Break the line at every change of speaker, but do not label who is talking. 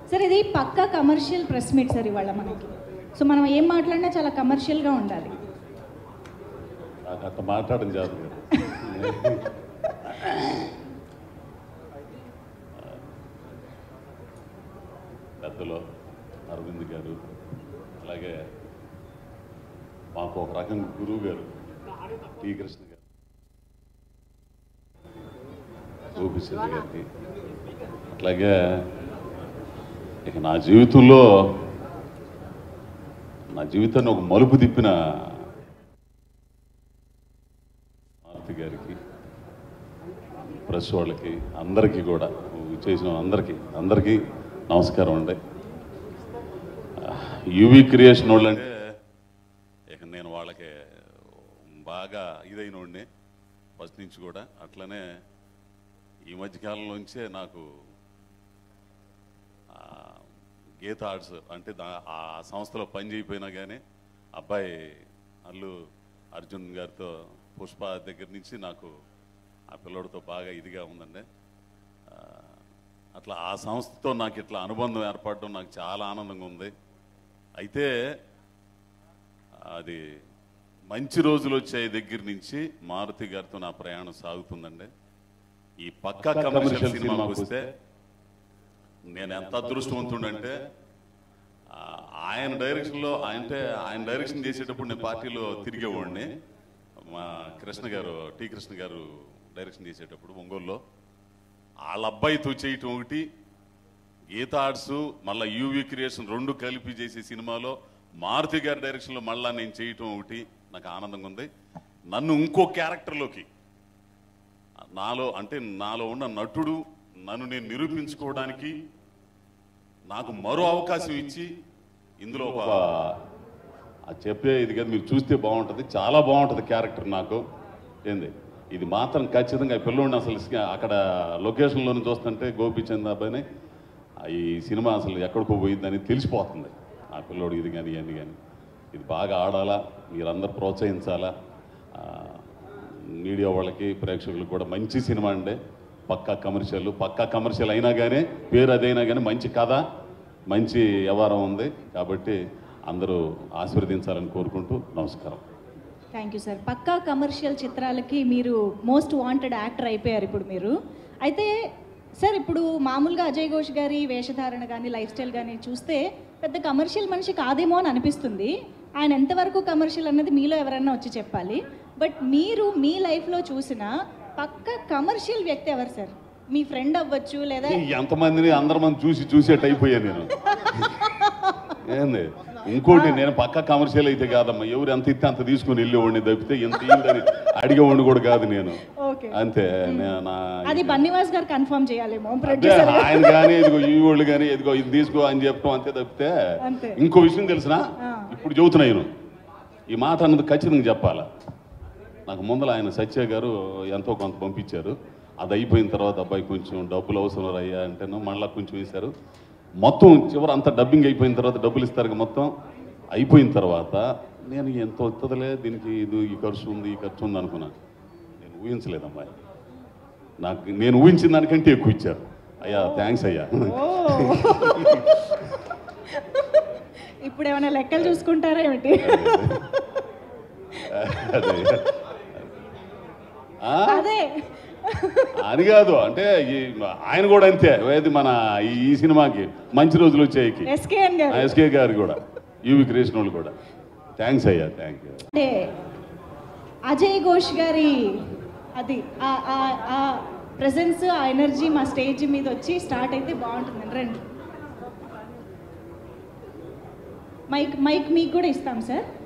Sir ఇది Pakka Commercial press meet sir ఇవాళ మనకి సో మనం ఏం మాట్లాడినా చాలా కమర్షియల్గా ఉండాలి
నాకు అంత మాట్లాడడం చేత పెద్దలు అరవింద్ గారు అలాగే మాకు ఒక రకం గురువు గారు టీ కృష్ణ గారు గోపిచంద్ర గారికి అట్లాగే ఇక నా జీవితంలో నా జీవితాన్ని ఒక మలుపు తిప్పిన మారుతి గారికి ప్రెస్ వాళ్ళకి అందరికీ కూడా చేసిన అందరికీ అందరికీ నమస్కారం అండి యూవీ క్రియేషన్ వాళ్ళు అంటే ఇక నేను వాళ్ళకి బాగా ఇదైన వాడిని ఫస్ట్ నుంచి కూడా అట్లనే ఈ మధ్యకాలంలోంచే నాకు ఆ, గీత ఆర్ట్స్ అంటే దా- ఆ సంస్థలో పని చేయకపోయినా కానీ అబ్బాయి అల్లు అర్జున్ గారితో పుష్ప దగ్గర నుంచి నాకు ఆ పిల్లోడితో బాగా ఇదిగా ఉందండి ఆ, అట్లా ఆ సంస్థతో నాకు ఇట్లా అనుబంధం ఏర్పడడం నాకు చాలా ఆనందంగా ఉంది అయితే అది మంచి రోజులు వచ్చే దగ్గర నుంచి మారుతి గారితో నా ప్రయాణం సాగుతుందండి ఈ పక్కా కమర్షియల్ సినిమాకి వస్తే నేను ఎంత అదృష్టవంతుండంటే ఆ, ఆయన డైరెక్షన్లో అంటే ఆయన డైరెక్షన్ చేసేటప్పుడు నేను పార్టీలో తిరిగేవాడిని మా కృష్ణ గారు టి కృష్ణ గారు డైరెక్షన్ చేసేటప్పుడు ఒంగోలులో వాళ్ళ అబ్బాయితో చేయటం ఒకటి గీత ఆర్ట్స్ మళ్ళీ యూవీ క్రియేషన్ రెండు కలిపి చేసే సినిమాలో మారుతి గారి డైరెక్షన్లో మళ్ళా నేను చేయటం ఒకటి నాకు ఆనందంగా ఉంది నన్ను ఇంకో క్యారెక్టర్లోకి నాలో అంటే నాలో ఉన్న నటుడు నన్ను నేను నిరూపించుకోవడానికి నాకు మరో అవకాశం ఇచ్చి ఇందులో ఒక ఆ చెప్పే ఇది కదా మీరు చూస్తే బాగుంటుంది చాలా బాగుంటుంది క్యారెక్టర్ నాకు ఏంది ఇది మాత్రం ఖచ్చితంగా ఈ పిల్లోడిని అసలు ఇసుక- అక్కడ లొకేషన్లోని చూస్తుంటే గోపీచంద్ అబ్బాయిని ఆ ఈ సినిమా అసలు ఎక్కడికో పోయిందని తెలిసిపోతుంది ఆ పిల్లోడు ఇది కానీ ఇవన్నీ కానీ ఇది బాగా ఆడాలా మీరందరూ ప్రోత్సహించాలా ఆ, మీడియా వాళ్ళకి ప్రేక్షకులకు కూడా మంచి సినిమా అండి పక్కా కమర్షియల్ పక్కా కమర్షియల్ అయినా కానీ పేరు అదైనా కానీ మంచి కథ మంచి వ్యవహారం ఉంది కాబట్టి అందరూ ఆశీర్వదించాలని కోరుకుంటూ నమస్కారం
thank you sir Pakka Commercial చిత్రాలకి మీరు మోస్ట్ వాంటెడ్ యాక్టర్ అయిపోయారు ఇప్పుడు మీరు అయితే సార్ ఇప్పుడు మామూలుగా అజయ్ ఘోష్ గారి వేషధారణ కానీ లైఫ్ స్టైల్ కానీ చూస్తే పెద్ద కమర్షియల్ మనిషి కాదేమో అని అనిపిస్తుంది ఆయన ఎంతవరకు కమర్షియల్ అన్నది మీలో ఎవరైనా వచ్చి చెప్పాలి బట్ మీరు మీ లైఫ్లో చూసిన పక్క కమర్షియల్ వ్యక్తి ఎవరు సార్ మీ ఫ్రెండ్ అవ్వచ్చు లేదా
ఎంతమందిని అందరి మంది చూసి చూసేట అయిపోయా నేను ఏంది ఇంకోటి నేను పక్క కమర్షియల్ అయితే కాదమ్మా ఎవరు ఎంత ఇస్తే అంత తీసుకుని వెళ్ళేవాడిని తప్పితే ఎంత ఇయ్యండి అడిగేవాడిని కూడా కాదు నేను
ఓకే
అంతే నేను నా
అది బన్నీవాస్ గారు కన్ఫర్మ్ చేయాలేమో
అంటే
ప్రొడ్యూసర్
ఆయన కానీ ఇదిగో ఈ వాళ్ళు కానీ ఇదిగో ఇది తీసుకో అని చెప్పడం అంతే తప్పితే
అంతే.
ఇంకో విషయం తెలిసిన
ఆ.
ఇప్పుడు చెబుతున్నా నేను ఈ మాట అన్నది ఖచ్చితంగా చెప్పాలా నాకు ముందర ఆయన సత్య గారు ఎంతో కొంత పంపించారు అది అయిపోయిన తర్వాత అబ్బాయి కొంచెం డబ్బులు అవసరం అయ్యా అంటేనో మళ్ళీ కొంచెం వేశారు మొత్తం చివరి అంతా డబ్బింగ్ అయిపోయిన తర్వాత డబ్బులు ఇస్తారు కదా మొత్తం అయిపోయిన తర్వాత నేను ఎంత వస్తుందిలే దీనికి ఇది ఈ ఖర్చు ఉంది ఈ ఖర్చు ఉంది అనుకున్నాను నేను ఊహించలేదు అమ్మాయి నాకు నేను ఊహించిన దానికంటే ఎక్కువ ఇచ్చారు అయ్యా థ్యాంక్స్ అయ్యా
ఇప్పుడు ఏమైనా లెక్కలు చూసుకుంటారా ఏమిటి
అదే ఆ?
అదే
అది కాదు అంటే ఈ ఆయన కూడా అంతే ఏది మన ఈ ఈ సినిమాకి మంచి రోజులు వచ్చాయికి
ఎస్కేఎన్ గారు
ఎస్కే గారు కూడా యూవి కృష్ణ వాళ్ళు కూడా థ్యాంక్స్ అయ్యా థ్యాంక్ యూ
అంటే అజయ్ ఘోష్ గారి అది ఆ- ఆ- ఆ ప్రెజెన్స్ ఆ ఎనర్జీ మా స్టేజ్ మీద వచ్చి స్టార్ట్ అయితే బాగుంటుందండి రండి మైక్ మైక్ మీకు కూడా ఇస్తాం సార్